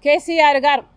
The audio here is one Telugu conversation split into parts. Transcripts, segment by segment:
కేసీఆర్ గారు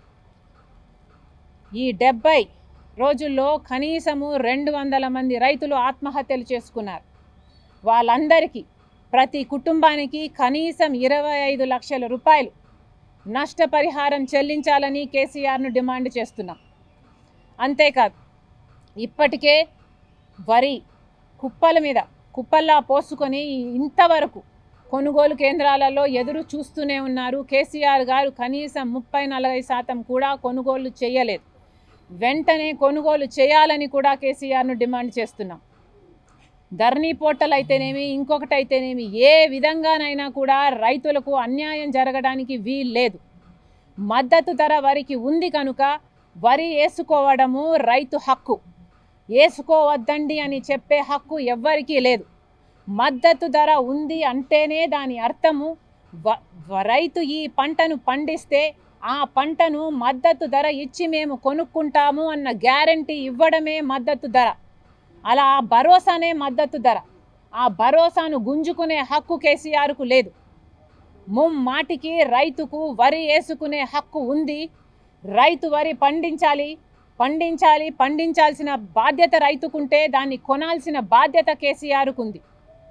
ఈ డెబ్బై రోజుల్లో కనీసము రెండు వందల మంది రైతులు ఆత్మహత్యలు చేసుకున్నారు వాళ్ళందరికీ ప్రతి కుటుంబానికి కనీసం ఇరవై ఐదు లక్షల రూపాయలు నష్టపరిహారం చెల్లించాలని కేసీఆర్ను డిమాండ్ చేస్తున్నాం అంతేకాదు ఇప్పటికే వరి కుప్పల మీద కుప్పల్లా పోసుకొని ఇంతవరకు కొనుగోలు కేంద్రాలలో ఎదురు చూస్తూనే ఉన్నారు కేసీఆర్ గారు కనీసం ముప్పై నలభై శాతం కూడా కొనుగోలు చేయలేదు వెంటనే కొనుగోలు చేయాలని కూడా కేసీఆర్ను డిమాండ్ చేస్తున్నాం ధరణి పోర్టల్ అయితేనేమి ఇంకొకటి అయితేనేమి ఏ విధంగానైనా కూడా రైతులకు అన్యాయం జరగడానికి వీల్లేదు మద్దతు ధర వరికి ఉంది కనుక వరి వేసుకోవడము రైతు హక్కు వేసుకోవద్దండి అని చెప్పే హక్కు ఎవ్వరికీ లేదు మద్దతు ధర ఉంది అంటేనే దాని అర్థము వ- వ- రైతు ఈ పంటను పండిస్తే ఆ పంటను మద్దతు ధర ఇచ్చి మేము కొనుక్కుంటాము అన్న గ్యారంటీ ఇవ్వడమే మద్దతు ధర అలా ఆ భరోసానే మద్దతు ధర ఆ భరోసాను గుంజుకునే హక్కు కేసీఆర్కు లేదు ముమ్మాటికి రైతుకు వరి వేసుకునే హక్కు ఉంది రైతు వరి పండించాలి పండించాలి పండించాల్సిన బాధ్యత రైతుకుంటే దాన్ని కొనాల్సిన బాధ్యత కేసీఆర్కు ఉంది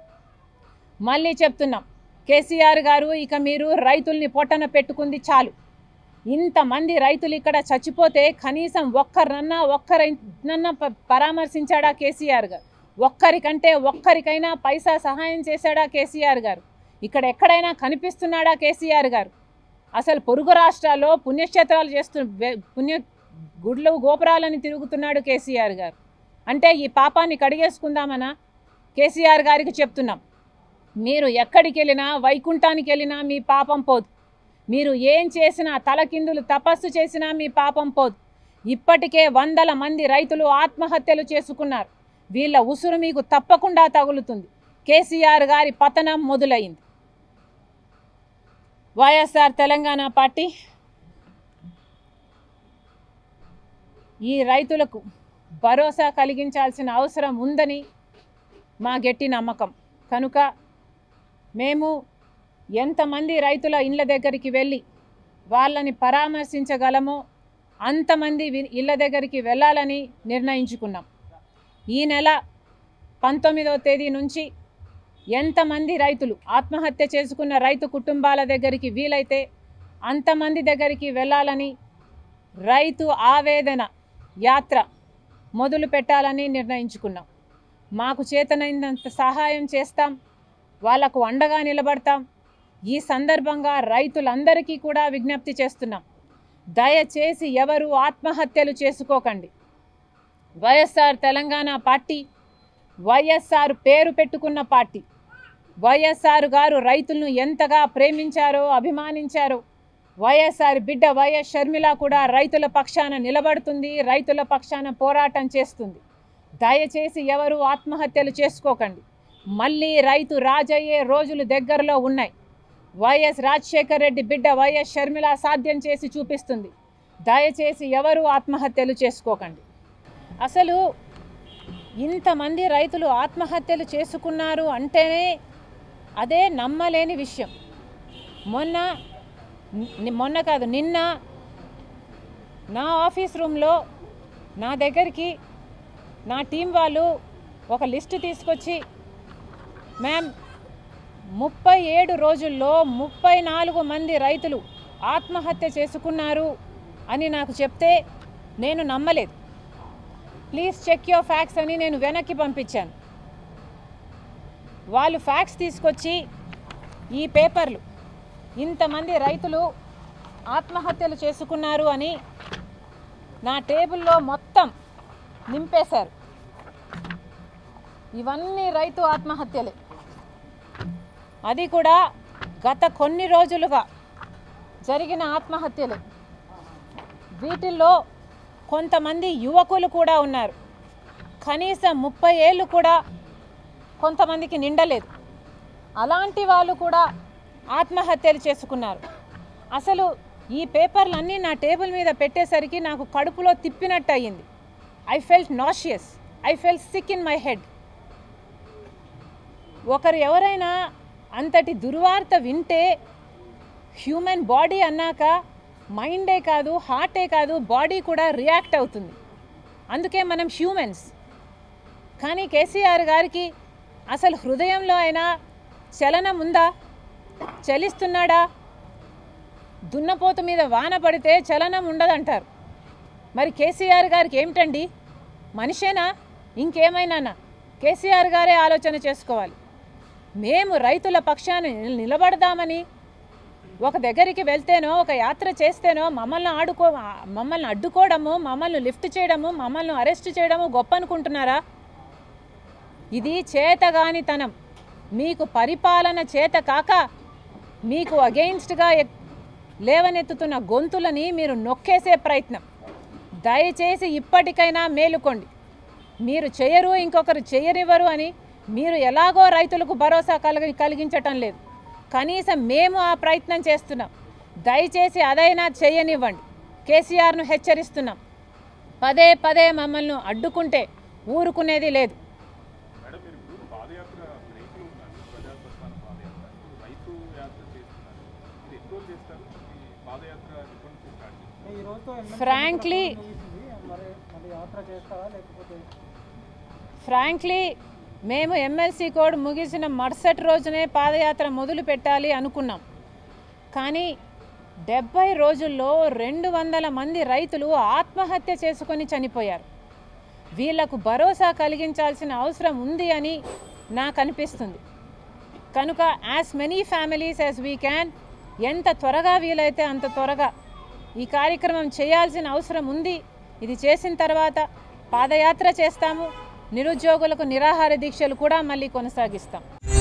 మళ్ళీ చెప్తున్నాం కేసీఆర్ గారు ఇక మీరు రైతుల్ని పొట్టన పెట్టుకుంది చాలు ఇంతమంది రైతులు ఇక్కడ చచ్చిపోతే కనీసం ఒక్కరినన్నా ఒక్కరినన్నా ప- పరామర్శించాడా కేసీఆర్ గారు ఒక్కరికంటే ఒక్కరికైనా పైసా సహాయం చేశాడా కేసీఆర్ గారు ఇక్కడ ఎక్కడైనా కనిపిస్తున్నాడా కేసీఆర్ గారు అసలు పొరుగు రాష్ట్రాల్లో పుణ్యక్షేత్రాలు చేస్తు వె- పుణ్య గుడ్లు గోపురాలని తిరుగుతున్నాడు కేసీఆర్ గారు అంటే ఈ పాపాన్ని కడిగేసుకుందామనా కేసీఆర్ గారికి చెప్తున్నాం మీరు ఎక్కడికి వెళ్ళినా వైకుంఠానికి వెళ్ళినా మీ పాపం పోదు మీరు ఏం చేసినా తలకిందులు తపస్సు చేసినా మీ పాపం పోదు ఇప్పటికే వందల మంది రైతులు ఆత్మహత్యలు చేసుకున్నారు వీళ్ళ ఉసురు మీకు తప్పకుండా తగులుతుంది కేసీఆర్ గారి పతనం మొదలైంది వైఎస్ఆర్ తెలంగాణ పార్టీ ఈ రైతులకు భరోసా కలిగించాల్సిన అవసరం ఉందని మా గట్టి నమ్మకం కనుక మేము ఎంతమంది రైతుల ఇళ్ళ దగ్గరికి వెళ్ళి వాళ్ళని పరామర్శించగలమో అంతమంది వి- ఇళ్ళ దగ్గరికి వెళ్ళాలని నిర్ణయించుకున్నాం ఈ నెల పంతొమ్మిదవ తేదీ నుంచి ఎంతమంది రైతులు ఆత్మహత్య చేసుకున్న రైతు కుటుంబాల దగ్గరికి వీలైతే అంతమంది దగ్గరికి వెళ్ళాలని రైతు ఆవేదన యాత్ర మొదలు పెట్టాలని నిర్ణయించుకున్నాం మాకు చేతనైనంత సహాయం చేస్తాం వాళ్లకు అండగా నిలబడతాం ఈ సందర్భంగా రైతులందరికీ కూడా విజ్ఞప్తి చేస్తున్నాం దయచేసి ఎవరు ఆత్మహత్యలు చేసుకోకండి వైఎస్ఆర్ తెలంగాణ పార్టీ వైఎస్ఆర్ పేరు పెట్టుకున్న పార్టీ వైఎస్ఆర్ గారు రైతులను ఎంతగా ప్రేమించారో అభిమానించారో వైఎస్ఆర్ బిడ్డ వైఎస్ షర్మిల కూడా రైతుల పక్షాన నిలబడుతుంది రైతుల పక్షాన పోరాటం చేస్తుంది దయచేసి ఎవరు ఆత్మహత్యలు చేసుకోకండి మళ్ళీ రైతు రాజయ్యే రోజులు దగ్గరలో ఉన్నాయి వైఎస్ రాజశేఖర్ రెడ్డి బిడ్డ వైఎస్ షర్మిల సాధ్యం చేసి చూపిస్తుంది దయచేసి ఎవరు ఆత్మహత్యలు చేసుకోకండి అసలు ఇంతమంది రైతులు ఆత్మహత్యలు చేసుకున్నారు అంటేనే అదే నమ్మలేని విషయం మొన్న ని- మొన్న కాదు నిన్న నా ఆఫీస్ రూమ్లో నా దగ్గరికి నా టీం వాళ్ళు ఒక లిస్ట్ తీసుకొచ్చి మ్యామ్ ముప్పై ఏడు రోజుల్లో ముప్పై నాలుగు మంది రైతులు ఆత్మహత్య చేసుకున్నారు అని నాకు చెప్తే నేను నమ్మలేదు ప్లీజ్ చెక్ యువర్ ఫ్యాక్స్ అని నేను వెనక్కి పంపించాను వాళ్ళు ఫ్యాక్స్ తీసుకొచ్చి ఈ పేపర్లు ఇంతమంది రైతులు ఆత్మహత్యలు చేసుకున్నారు అని నా టేబుల్లో మొత్తం నింపేశారు ఇవన్నీ రైతు ఆత్మహత్యలే అది కూడా గత కొన్ని రోజులుగా జరిగిన ఆత్మహత్యలే వీటిల్లో కొంతమంది యువకులు కూడా ఉన్నారు కనీసం ముప్పై ఏళ్ళు కూడా కొంతమందికి నిండలేదు అలాంటి వాళ్ళు కూడా ఆత్మహత్యలు చేసుకున్నారు అసలు ఈ పేపర్లన్నీ నా టేబుల్ మీద పెట్టేసరికి నాకు కడుపులో తిప్పినట్టు అయ్యింది I felt nauseous I felt sick in my head ఒకరు ఎవరైనా అంతటి దుర్వార్త వింటే హ్యూమన్ బాడీ అన్నాక మైండే కాదు హార్టే కాదు బాడీ కూడా రియాక్ట్ అవుతుంది అందుకే మనం హ్యూమన్స్ కానీ కేసీఆర్ గారికి అసలు హృదయంలో అయినా చలనం ఉందా చలిస్తున్నాడా దున్నపోతు మీద వాన పడితే చలనం ఉండదంటారు మరి కేసీఆర్ గారికి ఏమిటండి మనిషేనా ఇంకేమైనానా కేసీఆర్ గారే ఆలోచన చేసుకోవాలి మేము రైతుల పక్షాన నిల- నిలబడదామని ఒక దగ్గరికి వెళ్తేనో ఒక యాత్ర చేస్తేనో మమ్మల్ని ఆడుకో మమ్మల్ని అడ్డుకోవడము మమ్మల్ని లిఫ్ట్ చేయడము మమ్మల్ని అరెస్ట్ చేయడము గొప్ప అనుకుంటున్నారా ఇది చేతగానితనం మీకు పరిపాలన చేత కాక మీకు అగెయిన్స్ట్గా ఎక్- లేవనెత్తుతున్న గొంతులని మీరు నొక్కేసే ప్రయత్నం దయచేసి ఇప్పటికైనా మేలుకోండి మీరు చేయరు ఇంకొకరు చేయనివ్వరు అని మీరు ఎలాగో రైతులకు భరోసా కలిగి కలిగించటం లేదు కనీసం మేము ఆ ప్రయత్నం చేస్తున్నాం దయచేసి అదైనా చేయనివ్వండి కేసీఆర్ను హెచ్చరిస్తున్నాం పదే పదే మమ్మల్ని అడ్డుకుంటే ఊరుకునేది లేదు మేడం మీరు ఇప్పుడు పాదయాత్ర బ్రేక్లో ఉన్నారు ప్రజాప్రస్థాన పాదయాత్ర ఇప్పుడు రైతు యాత్ర చేస్తున్నారు మీరు ఎన్ని రోజులు చేస్తారు ఈ పాదయాత్ర ఎప్పటి నుంచి స్టార్ట్ చేస్తారు ఈ రోజుతో ఎమ్మెల్సీ Frankly- ఎన్నికల ముగిసింది. మరి మళ్ళీ యాత్ర చేస్తారా లేకపోతే ఫ్రాంక్లీ మేము ఎమ్మెల్సీ కోడ్ ముగిసిన మరుసటి రోజునే పాదయాత్ర మొదలు పెట్టాలి అనుకున్నాం కానీ డెబ్బై రోజుల్లో రెండు వందల మంది రైతులు ఆత్మహత్య చేసుకొని చనిపోయారు వీళ్లకు భరోసా కలిగించాల్సిన అవసరం ఉంది అని నాకు అనిపిస్తుంది కనుక as many families as we can ఎంత త్వరగా వీలైతే అంత త్వరగా ఈ కార్యక్రమం చేయాల్సిన అవసరం ఉంది ఇది చేసిన తర్వాత పాదయాత్ర చేస్తాము నిరుద్యోగులకు నిరాహార దీక్షలు కూడా మళ్ళీ కొనసాగిస్తాం